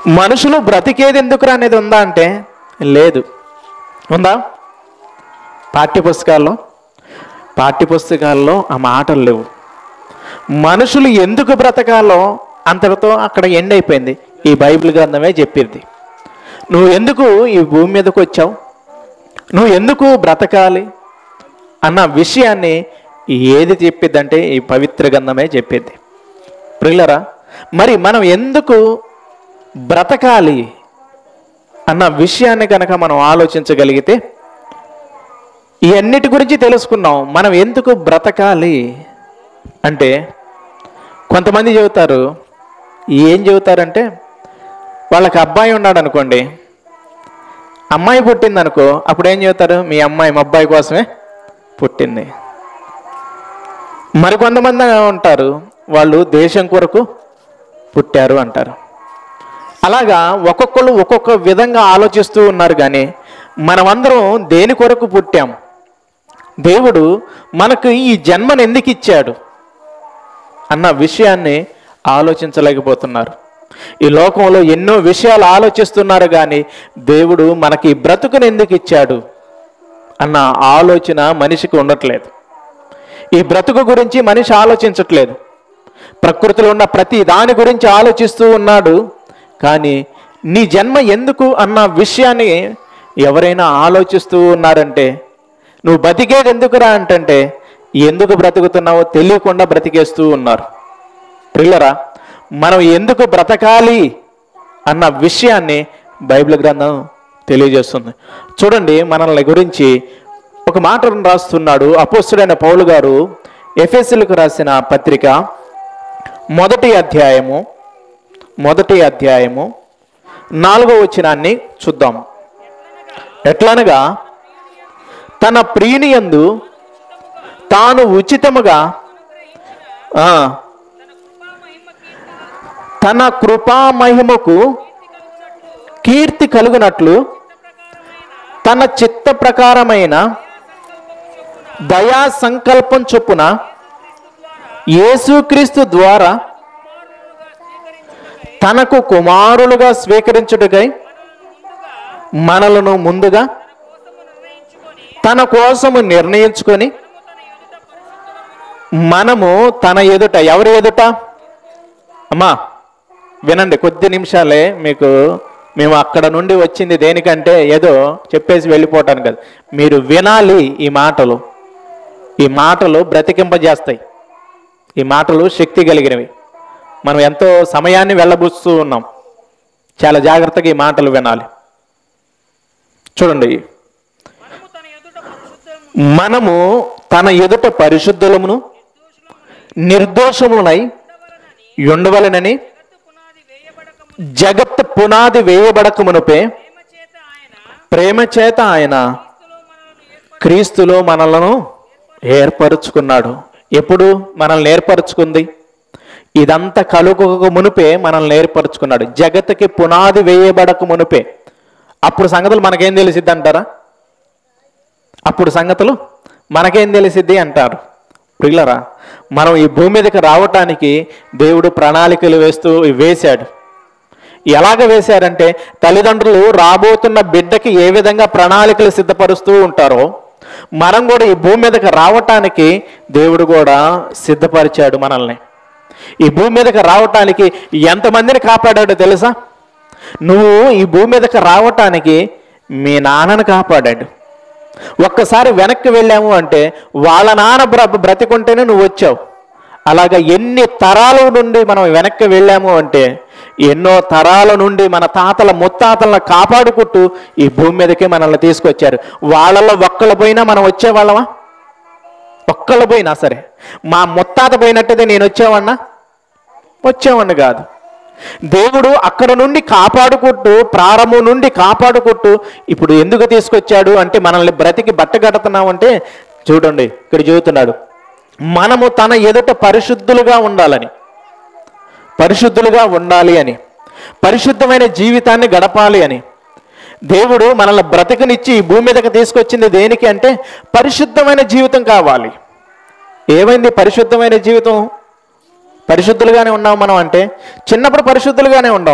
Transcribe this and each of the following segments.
మనుషులు బ్రతికేది ఎందుకురా అనేది ఉందా అంటే లేదు ఉందా పాఠ్యపుస్తకాల్లో పాఠ్యపుస్తకాల్లో ఆ మాటలు లేవు మనుషులు ఎందుకు బ్రతకాలో అంతటితో అక్కడ ఎండ్ అయిపోయింది ఈ బైబిల్ గ్రంథమే చెప్పింది నువ్వు ఎందుకు ఈ భూమి మీదకి వచ్చావు నువ్వు ఎందుకు బ్రతకాలి అన్న విషయాన్ని ఏది చెప్పిద్దంటే ఈ పవిత్ర గ్రంథమే చెప్పేది ప్రియులరా మరి మనం ఎందుకు బ్రతకాలి అన్న విషయాన్ని కనుక మనం ఆలోచించగలిగితే ఈ అన్నిటి గురించి తెలుసుకున్నాం మనం ఎందుకు బ్రతకాలి అంటే కొంతమంది చెబుతారు ఏం చెబుతారంటే వాళ్ళకి అబ్బాయి ఉన్నాడు అనుకోండి అమ్మాయి పుట్టింది అనుకో అప్పుడు ఏం చెబుతారు మీ అమ్మాయి మా అబ్బాయి కోసమే పుట్టింది మరికొంతమంది ఉంటారు వాళ్ళు దేశం కొరకు పుట్టారు అంటారు అలాగా ఒక్కొక్కరు ఒక్కొక్క విధంగా ఆలోచిస్తూ ఉన్నారు కానీ మనమందరం దేని కొరకు పుట్టాం దేవుడు మనకు ఈ జన్మను ఎందుకు ఇచ్చాడు అన్న విషయాన్ని ఆలోచించలేకపోతున్నారు ఈ లోకంలో ఎన్నో విషయాలు ఆలోచిస్తున్నారు కానీ దేవుడు మనకి ఈ బ్రతుకును ఎందుకు ఇచ్చాడు అన్న ఆలోచన మనిషికి ఉండట్లేదు ఈ బ్రతుకు గురించి మనిషి ఆలోచించట్లేదు ప్రకృతిలో ఉన్న ప్రతి దాని గురించి ఆలోచిస్తూ ఉన్నాడు కానీ నీ జన్మ ఎందుకు అన్న విషయాన్ని ఎవరైనా ఆలోచిస్తూ ఉన్నారంటే నువ్వు బతికేది ఎందుకురా అంటంటే ఎందుకు బ్రతుకుతున్నావో తెలియకుండా బ్రతికేస్తూ ఉన్నారు ప్రిల్లరా మనం ఎందుకు బ్రతకాలి అన్న విషయాన్ని బైబిల్ గ్రంథం తెలియజేస్తుంది చూడండి మనల్ని గురించి ఒక మాటను రాస్తున్నాడు అపోస్తుడైన పౌలు గారు ఎఫ్ఎస్లకు రాసిన పత్రిక మొదటి అధ్యాయము మొదటి అధ్యాయము నాలుగో వచనాన్ని చూద్దాం ఎట్లనగా తన ప్రియునియందు తాను ఉచితముగా ఆ, తన కృపా మహిమకు కీర్తి కలుగునట్లు తన చిత్త ప్రకారమైన దయా సంకల్పం చొప్పున యేసుక్రీస్తు ద్వారా తనకు కుమారులుగా స్వీకరించుటకై మనలను ముందుగా తన కోసము నిర్ణయించుకొని మనము తన ఎదుట ఎవరి ఎదుట అమ్మా వినండి కొద్ది నిమిషాలే మీకు మేము అక్కడ నుండి వచ్చింది దేనికంటే ఏదో చెప్పేసి వెళ్ళిపోవటాను కదా మీరు వినాలి ఈ మాటలు ఈ మాటలు బ్రతికింపజేస్తాయి ఈ మాటలు శక్తి కలిగినవి మనం ఎంతో సమయాన్ని వెళ్ళబుస్తూ ఉన్నాం చాలా జాగ్రత్తగా ఈ మాటలు వినాలి చూడండి మనము తన ఎదుట పరిశుద్ధులమును నిర్దోషమునై ఉండవలనని జగత్ పునాది వేయబడక మునుపే ప్రేమ చేత ఆయన క్రీస్తులో మనలను ఏర్పరుచుకున్నాడు ఎప్పుడు మనల్ని ఏర్పరచుకుంది ఇదంతా కలుగుక మునుపే మనల్ని ఏర్పరచుకున్నాడు జగత్తుకి పునాది వేయబడక మునుపే అప్పుడు సంగతులు మనకేం తెలిసిద్ది అంటారా అప్పుడు సంగతులు మనకేం తెలిసిద్ది అంటారు ప్రియులరా మనం ఈ భూమి మీదకి రావటానికి దేవుడు ప్రణాళికలు వేస్తూ వేశాడు ఎలాగ వేశారంటే తల్లిదండ్రులు రాబోతున్న బిడ్డకి ఏ విధంగా ప్రణాళికలు సిద్ధపరుస్తూ ఉంటారో మనం కూడా ఈ భూమి మీదకి రావటానికి దేవుడు కూడా సిద్ధపరిచాడు మనల్ని ఈ భూమి మీదకి రావటానికి ఎంతమందిని కాపాడాడో తెలుసా నువ్వు ఈ భూమి మీదకి రావటానికి మీ నాన్నను కాపాడాడు ఒక్కసారి వెనక్కి వెళ్ళాము అంటే వాళ్ళ నాన్న బ్ర బ్రతికుంటేనే నువ్వు వచ్చావు అలాగా ఎన్ని తరాల నుండి మనం వెనక్కి వెళ్ళాము అంటే ఎన్నో తరాల నుండి మన తాతల ముత్తాతలను కాపాడుకుంటూ ఈ భూమి మీదకి మనల్ని తీసుకొచ్చారు వాళ్ళలో ఒక్కళ్ళ పోయినా మనం వచ్చేవాళ్ళమా ఒక్కళ్ళు పోయినా సరే మా ముత్తాత పోయినట్టయితే నేను వచ్చేవాడినా వచ్చేవాడిని కాదు దేవుడు అక్కడ నుండి కాపాడుకుంటూ ప్రారంభం నుండి కాపాడుకుంటూ ఇప్పుడు ఎందుకు తీసుకొచ్చాడు అంటే మనల్ని బ్రతికి బట్ట కడుతున్నామంటే చూడండి ఇక్కడ చెబుతున్నాడు మనము తన ఎదుట పరిశుద్ధులుగా ఉండాలని పరిశుద్ధులుగా ఉండాలి అని పరిశుద్ధమైన జీవితాన్ని గడపాలి అని దేవుడు మనల్ని బ్రతికనిచ్చి ఈ భూమి మీదకి తీసుకొచ్చింది దేనికి అంటే పరిశుద్ధమైన జీవితం కావాలి ఏమైంది పరిశుద్ధమైన జీవితం పరిశుద్ధులుగానే ఉన్నాం మనం అంటే చిన్నప్పుడు పరిశుద్ధులుగానే ఉండాం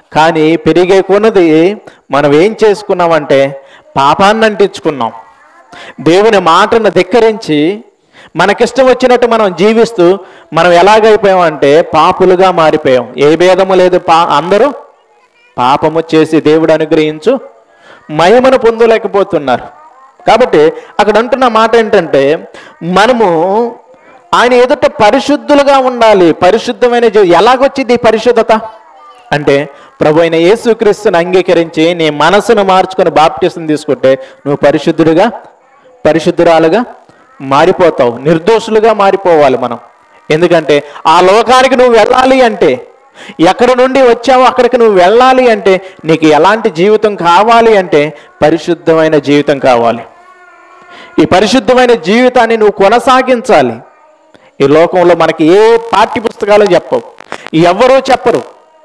కానీ పెరిగే కొన్నది మనం ఏం చేసుకున్నామంటే పాపాన్ని అంటించుకున్నాం దేవుని మాటను ధిక్కరించి మనకిష్టం వచ్చినట్టు మనం జీవిస్తూ మనం ఎలాగైపోయామంటే పాపులుగా మారిపోయాం ఏ భేదము లేదు పా అందరూ పాపము చేసి దేవుడు అనుగ్రహించు మహిమను పొందలేకపోతున్నారు కాబట్టి అక్కడ అంటున్న మాట ఏంటంటే మనము ఆయన ఎదుట పరిశుద్ధులుగా ఉండాలి పరిశుద్ధమైన జీవి ఎలాగొచ్చింది ఈ పరిశుద్ధత అంటే ప్రభు అయిన యేసుక్రీస్తుని అంగీకరించి నీ మనసును మార్చుకొని బాప్టిసం తీసుకుంటే నువ్వు పరిశుద్ధుడిగా పరిశుద్ధురాలుగా మారిపోతావు నిర్దోషులుగా మారిపోవాలి మనం ఎందుకంటే ఆ లోకానికి నువ్వు వెళ్ళాలి అంటే ఎక్కడి నుండి వచ్చావో అక్కడికి నువ్వు వెళ్ళాలి అంటే నీకు ఎలాంటి జీవితం కావాలి అంటే పరిశుద్ధమైన జీవితం కావాలి ఈ పరిశుద్ధమైన జీవితాన్ని నువ్వు కొనసాగించాలి ఈ లోకంలో మనకి ఏ పాఠ్య పుస్తకాలు చెప్పవు ఎవరూ చెప్పరు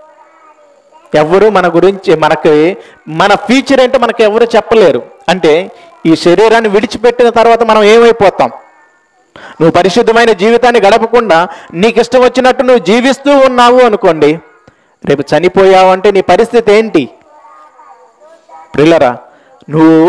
ఎవరు మన గురించి మనకి మన ఫ్యూచర్ ఏంటో మనకి ఎవరు చెప్పలేరు అంటే ఈ శరీరాన్ని విడిచిపెట్టిన తర్వాత మనం ఏమైపోతాం నువ్వు పరిశుద్ధమైన జీవితాన్ని గడపకుండా నీకు ఇష్టం వచ్చినట్టు నువ్వు జీవిస్తూ ఉన్నావు అనుకోండి రేపు చనిపోయావు అంటే నీ పరిస్థితి ఏంటి ప్రిల్లరా నువ్వు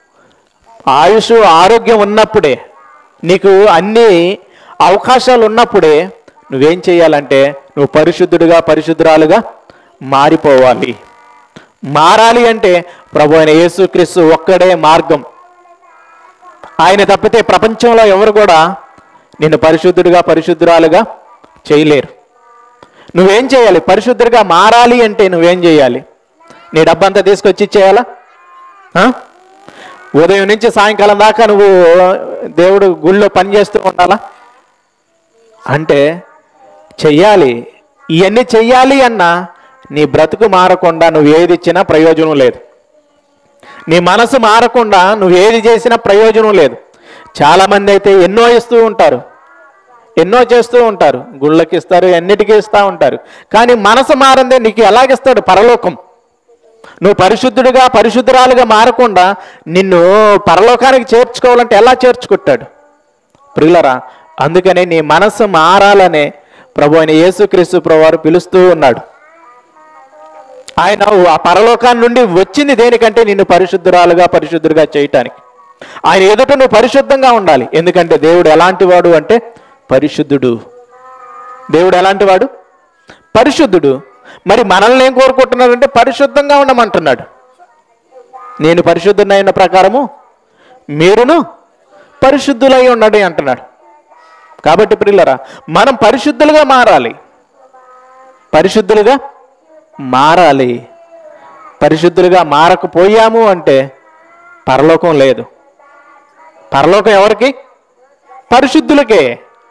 ఆయుష్ ఆరోగ్యం ఉన్నప్పుడే నీకు అన్ని అవకాశాలు ఉన్నప్పుడే నువ్వేం చేయాలంటే నువ్వు పరిశుద్ధుడిగా పరిశుద్ధురాలుగా మారిపోవాలి మారాలి అంటే ప్రభు అయిన యేసుక్రీస్తు ఒక్కడే మార్గం ఆయన తప్పితే ప్రపంచంలో ఎవరు కూడా నిన్ను పరిశుద్ధుడిగా పరిశుద్ధురాలుగా చేయలేరు నువ్వేం చేయాలి పరిశుద్ధుడిగా మారాలి అంటే నువ్వేం చేయాలి నీ డబ్బంతా తీసుకొచ్చి ఇచ్చేయాలా ఆ? ఉదయం నుంచి సాయంకాలం దాకా నువ్వు దేవుడు గుళ్ళో పని చేస్తూ ఉండాలా అంటే చెయ్యాలి ఇవన్నీ చెయ్యాలి అన్నా నీ బ్రతుకు మారకుండా నువ్వు ఏది ఇచ్చినా ప్రయోజనం లేదు నీ మనసు మారకుండా నువ్వు ఏది చేసినా ప్రయోజనం లేదు చాలామంది అయితే ఎన్నో ఇస్తూ ఉంటారు ఎన్నో చేస్తూ ఉంటారు గుళ్ళకి ఇస్తారు అన్నిటికీ ఇస్తూ ఉంటారు కానీ మనసు మారందే నీకు ఎలాగిస్తాడు పరలోకం నువ్వు పరిశుద్ధుడిగా పరిశుద్ధురాలుగా మారకుండా నిన్ను పరలోకానికి చేర్చుకోవాలంటే ఎలా చేర్చుకుంటాడు ప్రియులరా అందుకనే నీ మనసు మారాలనే ప్రభు అయిన యేసుక్రీస్తు ప్రభువారు పిలుస్తూ ఉన్నాడు ఆయన ఆ పరలోకాన్ని నుండి వచ్చింది దేనికంటే నిన్ను పరిశుద్ధురాలుగా పరిశుద్ధుడిగా చేయటానికి ఆయన ఎదుట నువ్వు పరిశుద్ధంగా ఉండాలి ఎందుకంటే దేవుడు ఎలాంటి వాడు అంటే పరిశుద్ధుడు దేవుడు ఎలాంటి వాడు పరిశుద్ధుడు మరి మనల్ని ఏం కోరుకుంటున్నాడంటే పరిశుద్ధంగా ఉండమంటున్నాడు నేను పరిశుద్ధునైన ప్రకారము మీరును పరిశుద్ధులై ఉండండి అంటున్నాడు కాబట్టి ప్రిల్లరా మనం పరిశుద్ధులుగా మారాలి పరిశుద్ధులుగా మారాలి పరిశుద్ధులుగా మారకపోయాము అంటే పరలోకం లేదు పరలోకం ఎవరికి పరిశుద్ధులకే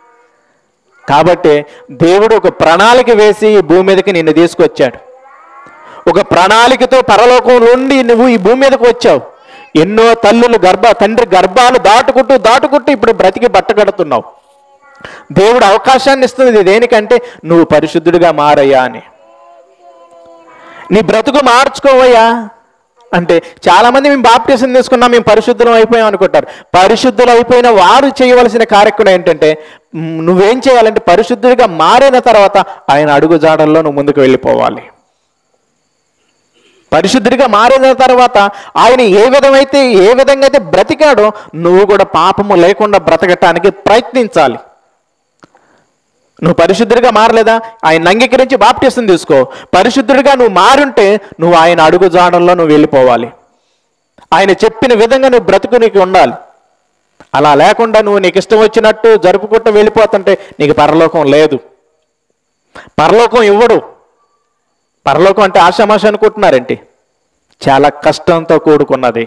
కాబట్టి దేవుడు ఒక ప్రణాళిక వేసి ఈ భూమి మీదకి నిన్ను తీసుకొచ్చాడు ఒక ప్రణాళికతో పరలోకం నుండి నువ్వు ఈ భూమి మీదకి వచ్చావు ఎన్నో తల్లులు గర్భ తండ్రి గర్భాలు దాటుకుంటూ దాటుకుంటూ ఇప్పుడు బ్రతికి బట్టగడుతున్నావు దేవుడు అవకాశాన్ని ఇస్తుంది దేనికంటే నువ్వు పరిశుద్ధుడిగా మారయ్యా అని నీ బ్రతుకు మార్చుకోవయ్యా అంటే చాలా మంది మేము బాప్టిజం తీసుకున్నాం మేము పరిశుద్ధులం అయిపోయాం అనుకుంటారు పరిశుద్ధులు అయిపోయిన వారు చేయవలసిన కార్యక్రమం ఏంటంటే మ్, నువ్వేం చేయాలంటే పరిశుద్ధుడిగా మారిన తర్వాత ఆయన అడుగు జాడల్లో నువ్వు ముందుకు వెళ్ళిపోవాలి పరిశుద్ధుడిగా మారిన తర్వాత ఆయన ఏ విధమైతే ఏ విధంగా అయితే బ్రతికాడో నువ్వు కూడా పాపము లేకుండా బ్రతకటానికి ప్రయత్నించాలి నువ్వు పరిశుద్ధుడిగా మారలేదా ఆయన అంగీకరించి బాప్టిసం తీసుకో పరిశుద్ధుడిగా నువ్వు మారుంటే నువ్వు ఆయన అడుగు జాడల్లో నువ్వు వెళ్ళిపోవాలి ఆయన చెప్పిన విధంగా నువ్వు బ్రతుకు నీకు ఉండాలి అలా లేకుండా నువ్వు నీకు ఇష్టం వచ్చినట్టు జరుపుకుంటూ వెళ్ళిపోతుంటే నీకు పరలోకం లేదు పరలోకం ఇవ్వడు పరలోకం అంటే ఆషామాష అనుకుంటున్నారేంటి చాలా కష్టంతో కూడుకున్నది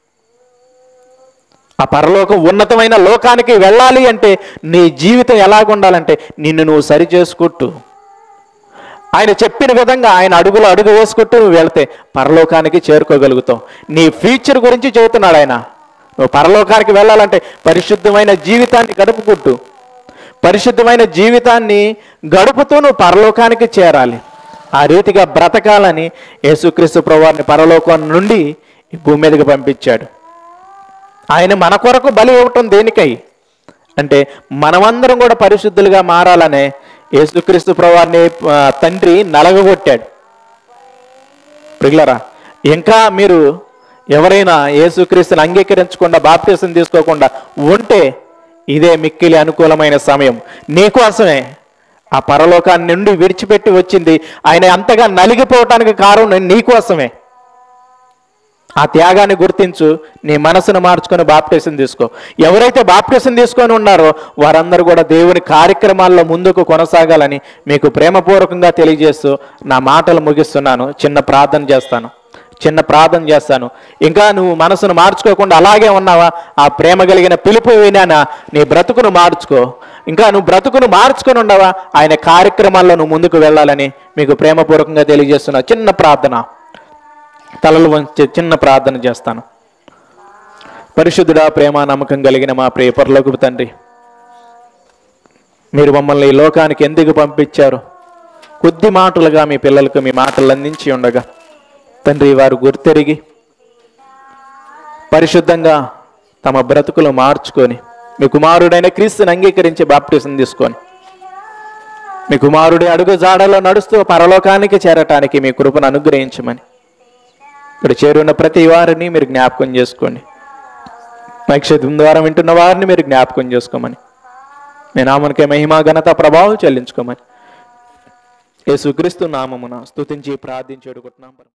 ఆ పరలోకం ఉన్నతమైన లోకానికి వెళ్ళాలి అంటే నీ జీవితం ఎలాగుండాలంటే నిన్ను నువ్వు సరి చేసుకుంటూ ఆయన చెప్పిన విధంగా ఆయన అడుగులో అడుగు వేసుకుంటూ నువ్వు వెళ్తే పరలోకానికి చేరుకోగలుగుతావు నీ ఫ్యూచర్ గురించి చెబుతున్నాడు ఆయన నువ్వు పరలోకానికి వెళ్ళాలంటే పరిశుద్ధమైన జీవితాన్ని గడుపుకుంటూ పరిశుద్ధమైన జీవితాన్ని గడుపుతూ నువ్వు పరలోకానికి చేరాలి ఆ రీతిగా బ్రతకాలని యేసుక్రీస్తు ప్రభువారిని పరలోకం నుండి ఈ భూమి మీదకి పంపించాడు ఆయన మన కొరకు బలి ఇవ్వటం దేనికై అంటే మనమందరం కూడా పరిశుద్ధులుగా మారాలనే యేసుక్రీస్తు ప్రభువారిని ఆ, తండ్రి నలగగొట్టాడు ప్రిల్లరా ఇంకా మీరు ఎవరైనా యేసుక్రీస్తుని అంగీకరించకుండా బాప్తీసం తీసుకోకుండా ఉంటే ఇదే మిక్కిలి అనుకూలమైన సమయం నీకోసమే ఆ పరలోకాన్ని నుండి విడిచిపెట్టి వచ్చింది ఆయన అంతగా నలిగిపోవటానికి కారణం నీకోసమే ఆ త్యాగాన్ని గుర్తించు నీ మనసును మార్చుకొని బాప్టేసం తీసుకో ఎవరైతే బాప్టేసం తీసుకొని ఉన్నారో వారందరూ కూడా దేవుని కార్యక్రమాల్లో ముందుకు కొనసాగాలని మీకు ప్రేమపూర్వకంగా తెలియజేస్తూ నా మాటలు ముగిస్తున్నాను చిన్న ప్రార్థన చేస్తాను చిన్న ప్రార్థన చేస్తాను ఇంకా నువ్వు మనసును మార్చుకోకుండా అలాగే ఉన్నావా ఆ ప్రేమ కలిగిన పిలుపు వినానా నీ బ్రతుకును మార్చుకో ఇంకా నువ్వు బ్రతుకును మార్చుకొని ఉండవా ఆయన కార్యక్రమాల్లో నువ్వు ముందుకు వెళ్ళాలని మీకు ప్రేమపూర్వకంగా తెలియజేస్తున్నా చిన్న ప్రార్థన తలలు వంచి చిన్న ప్రార్థన చేస్తాను పరిశుద్ధుడా ప్రేమ నమ్మకం కలిగిన మా ప్రియ పరలోకపు తండ్రి మీరు మమ్మల్ని ఈ లోకానికి ఎందుకు పంపించారు కొద్ది మాటలుగా మీ పిల్లలకు మీ మాటలు అందించి ఉండగా తండ్రి వారు గుర్తెరిగి పరిశుద్ధంగా తమ బ్రతుకులు మార్చుకొని మీ కుమారుడైన క్రీస్తుని అంగీకరించి బాప్టిజం తీసుకొని మీ కుమారుడి అడుగు జాడలో నడుస్తూ పరలోకానికి చేరటానికి మీ కృపను అనుగ్రహించమని ఇక్కడ చేరున్న ప్రతి వారిని మీరు జ్ఞాపకం చేసుకోండి నక్షత్రం ద్వారా వింటున్న వారిని మీరు జ్ఞాపకం చేసుకోమని మీ నామనికే మహిమా ఘనత ప్రభావం చెల్లించుకోమని యేసుక్రీస్తు నామమున స్తుతించి ప్రార్థించి అడుగుతున్నాం